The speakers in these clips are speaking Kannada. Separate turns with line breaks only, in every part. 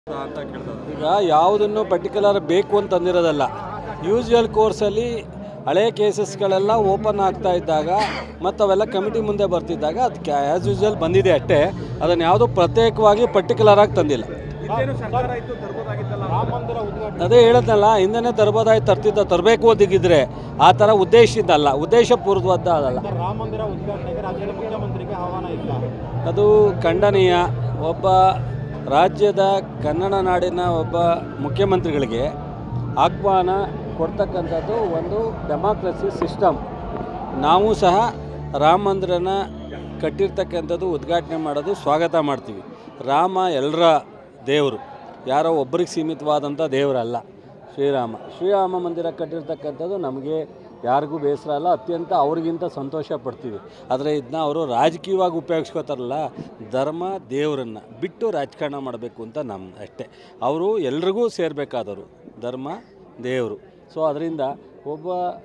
ಅಂತ ಕೇಳ್ತಾರೆ
ಈಗ ಯಾವುದನ್ನು ಪರ್ಟಿಕ್ಯುಲರ್ ಬೇಕು ಅಂತ ಅಂದಿರೋದಲ್ಲ ಯೂಶುವಲ್ ಕೋರ್ಸಲ್ಲಿ ಹಳೆ ಕೇಸಸ್ಗಳೆಲ್ಲ ಓಪನ್ ಆಗ್ತಾ ಇದ್ದಾಗ ಮತ್ತು ಅವೆಲ್ಲ ಕಮಿಟಿ ಮುಂದೆ ಬರ್ತಿದ್ದಾಗ ಅದು ಆ್ಯಸ್ ಯೂಶುವಲ್ ಬಂದಿದೆ ಅಷ್ಟೇ ಅದನ್ನು ಯಾವುದೋ ಪ್ರತ್ಯೇಕವಾಗಿ ಪರ್ಟಿಕ್ಯುಲರ್ ಆಗಿ ತಂದಿಲ್ಲ
ಇದೇನು ಸರ್ಕಾರ ಇತ್ತು ತರ್ಬೋದಾಗಿತ್ತಲ್ಲ ರಾಮ ಮಂದಿರ ಉದ್ಘಾಟನೆ
ಅದೇ ಹೇಳದ್ನಲ್ಲ ಹಿಂದೆನೇ ತರ್ಬೋದಾಗಿ ತರ್ತಿದ್ದ ತರಬೇಕು ಓದಿಗಿದ್ರೆ ಆ ಥರ ಉದ್ದೇಶದಿಂದ ಅಲ್ಲ ಉದ್ದೇಶಪೂರ್ವದ ಅದಲ್ಲ
ರಾಮ ಮಂದಿರ ಉದ್ಘಾಟನೆಗೆ ರಾಜ್ಯದ ಮುಖ್ಯಮಂತ್ರಿಗೆ ಆಹ್ವಾನ ಇಲ್ಲ
ಅದು ಖಂಡನೀಯ ಒಬ್ಬ ರಾಜ್ಯದ ಕನ್ನಡ ನಾಡಿನ ಒಬ್ಬ ಮುಖ್ಯಮಂತ್ರಿಗಳಿಗೆ ಆಹ್ವಾನ ಕೊಡ್ತಕ್ಕಂಥದ್ದು ಒಂದು ಡೆಮಾಕ್ರಸಿ ಸಿಸ್ಟಮ್ ನಾವು ಸಹ ರಾಮ ಮಂದಿರನ ಕಟ್ಟಿರ್ತಕ್ಕಂಥದ್ದು ಉದ್ಘಾಟನೆ ಮಾಡೋದು ಸ್ವಾಗತ ಮಾಡ್ತೀವಿ ರಾಮ ಎಲ್ಲರ ದೇವರು ಯಾರೋ ಒಬ್ಬರಿಗೆ ಸೀಮಿತವಾದಂಥ ದೇವರಲ್ಲ ಶ್ರೀರಾಮ ಶ್ರೀರಾಮ ಮಂದಿರ ಕಟ್ಟಿರ್ತಕ್ಕಂಥದ್ದು ನಮಗೆ ಯಾರಿಗೂ ಬೇಸರ ಅಲ್ಲ ಅತ್ಯಂತ ಅವ್ರಿಗಿಂತ ಸಂತೋಷ ಪಡ್ತೀವಿ ಆದರೆ ಇದನ್ನ ಅವರು ರಾಜಕೀಯವಾಗಿ ಉಪಯೋಗಿಸ್ಕೋತಾರಲ್ಲ ಧರ್ಮ ದೇವರನ್ನು ಬಿಟ್ಟು ರಾಜಕಾರಣ ಮಾಡಬೇಕು ಅಂತ ನಮ್ಮ ಅಷ್ಟೇ ಅವರು ಎಲ್ರಿಗೂ ಸೇರಬೇಕಾದವರು ಧರ್ಮ ದೇವರು ಸೊ ಅದರಿಂದ ಒಬ್ಬ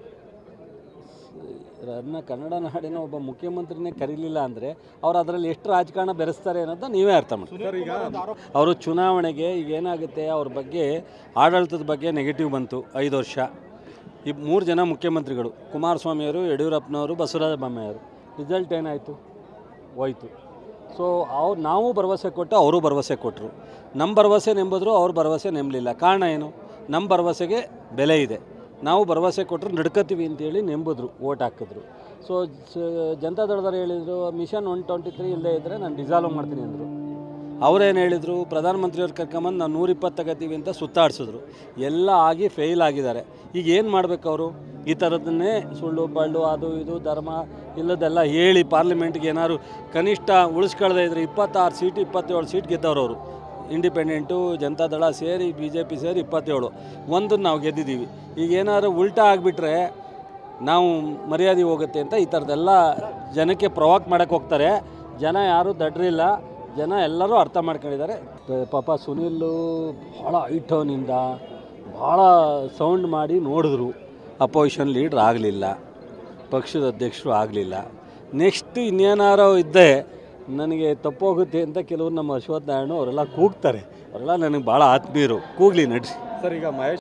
ಅದನ್ನ ಕನ್ನಡ ನಾಡಿನ ಒಬ್ಬ ಮುಖ್ಯಮಂತ್ರಿನೇ ಕರೀಲಿಲ್ಲ ಅಂದರೆ ಅವ್ರು ಅದರಲ್ಲಿ ಎಷ್ಟು ರಾಜಕಾರಣ ಬೆರೆಸ್ತಾರೆ ಅನ್ನೋದನ್ನ ನೀವೇ ಅರ್ಥ ಮಾಡಿ
ಸರ್ ಈಗ
ಅವರು ಚುನಾವಣೆಗೆ ಈಗ ಏನಾಗುತ್ತೆ ಅವ್ರ ಬಗ್ಗೆ ಆಡಳಿತದ ಬಗ್ಗೆ ನೆಗೆಟಿವ್ ಬಂತು ಐದು ವರ್ಷ ಈ ಮೂರು ಜನ ಮುಖ್ಯಮಂತ್ರಿಗಳು ಕುಮಾರಸ್ವಾಮಿಯವರು ಯಡಿಯೂರಪ್ಪನವರು ಬಸವರಾಜ ಬೊಮ್ಮಾಯಿಯವರು ರಿಸಲ್ಟ್ ಏನಾಯಿತು ಹೋಯ್ತು ಸೊ ಅವ್ರು ನಾವು ಭರವಸೆ ಕೊಟ್ಟು ಅವರು ಭರವಸೆ ಕೊಟ್ಟರು ನಮ್ಮ ಭರವಸೆ ನೆಂಬಿದ್ರು ಅವ್ರ ಭರವಸೆ ನೆಮ್ಮಲಿಲ್ಲ ಕಾರಣ ಏನು ನಮ್ಮ ಭರವಸೆಗೆ ಬೆಲೆ ಇದೆ ನಾವು ಭರವಸೆ ಕೊಟ್ಟರು ನಡ್ಕೋತೀವಿ ಅಂತೇಳಿ ನೆಂಬಿದ್ರು ಓಟ್ ಹಾಕಿದ್ರು ಸೊ ಜನತಾದಳದವ್ರು ಹೇಳಿದರು ಮಿಷನ್ ಒನ್ ಟ್ವೆಂಟಿ ತ್ರೀ ಇಲ್ಲದೇ ಇದ್ದರೆ ನಾನು ಡಿಸಾಲ್ವ್ ಮಾಡ್ತೀನಿ ಅಂದರು ಅವರೇನು ಹೇಳಿದರು ಪ್ರಧಾನಮಂತ್ರಿಯವ್ರು ಕರ್ಕೊಂಬಂದು ನಾವು ನೂರಿಪ್ಪತ್ತು ತಗೋತೀವಿ ಅಂತ ಸುತ್ತಾಡಿಸಿದ್ರು ಎಲ್ಲ ಆಗಿ ಫೇಲ್ ಆಗಿದ್ದಾರೆ ಈಗ ಏನು ಮಾಡ್ಬೇಕು ಅವರು ಈ ಥರದನ್ನೇ ಸುಳ್ಳು ಬಳ್ಳು ಅದು ಇದು ಧರ್ಮ ಇಲ್ಲದೆಲ್ಲ ಹೇಳಿ ಪಾರ್ಲಿಮೆಂಟ್ಗೆ ಏನಾದ್ರು ಕನಿಷ್ಠ ಉಳಿಸ್ಕೊಳ್ದೇ ಇದ್ರೆ ಇಪ್ಪತ್ತಾರು ಸೀಟ್ ಇಪ್ಪತ್ತೇಳು ಸೀಟ್ ಗೆದ್ದವ್ರು ಅವರು ಇಂಡಿಪೆಂಡೆಂಟು ಜನತಾದಳ ಸೇರಿ ಬಿ ಜೆ ಪಿ ಸೇರಿ ಇಪ್ಪತ್ತೇಳು ಒಂದನ್ನು ನಾವು ಗೆದ್ದಿದ್ದೀವಿ ಈಗ ಏನಾದ್ರು ಉಲ್ಟಾ ಆಗಿಬಿಟ್ರೆ ನಾವು ಮರ್ಯಾದೆ ಹೋಗುತ್ತೆ ಅಂತ ಈ ಥರದ್ದೆಲ್ಲ ಜನಕ್ಕೆ ಪ್ರವಾಕ್ ಮಾಡೋಕ್ಕೆ ಹೋಗ್ತಾರೆ ಜನ ಯಾರೂ ದಡ್ರಿಲ್ಲ ಜನ ಎಲ್ಲರೂ ಅರ್ಥ ಮಾಡ್ಕೊಂಡಿದ್ದಾರೆ ಪ- ಪಾಪ ಸುನಿಲ್ ಭಾಳ ಐಟೋನಿಂದ ಭಾಳ ಸೌಂಡ್ ಮಾಡಿ ನೋಡಿದ್ರು ಅಪೋಸಿಷನ್ ಲೀಡ್ರ್ ಆಗಲಿಲ್ಲ ಪಕ್ಷದ ಅಧ್ಯಕ್ಷರು ಆಗಲಿಲ್ಲ ನೆಕ್ಸ್ಟ್ ಇನ್ನೇನಾರೋ ಇದ್ದೆ ನನಗೆ ತಪ್ಪೋಗುತ್ತೆ ಅಂತ ಕೆಲವರು ನಮ್ಮ ಅಶ್ವಥ್ ನಾರಾಯಣ ಅವರೆಲ್ಲ ಕೂಗ್ತಾರೆ ಅವರೆಲ್ಲ ನನಗೆ ಭಾಳ ಆತ್ಮೀಯರು ಕೂಗಲಿ ನಡೆಸಿ
ಸರ್ ಈಗ ಮಹೇಶ್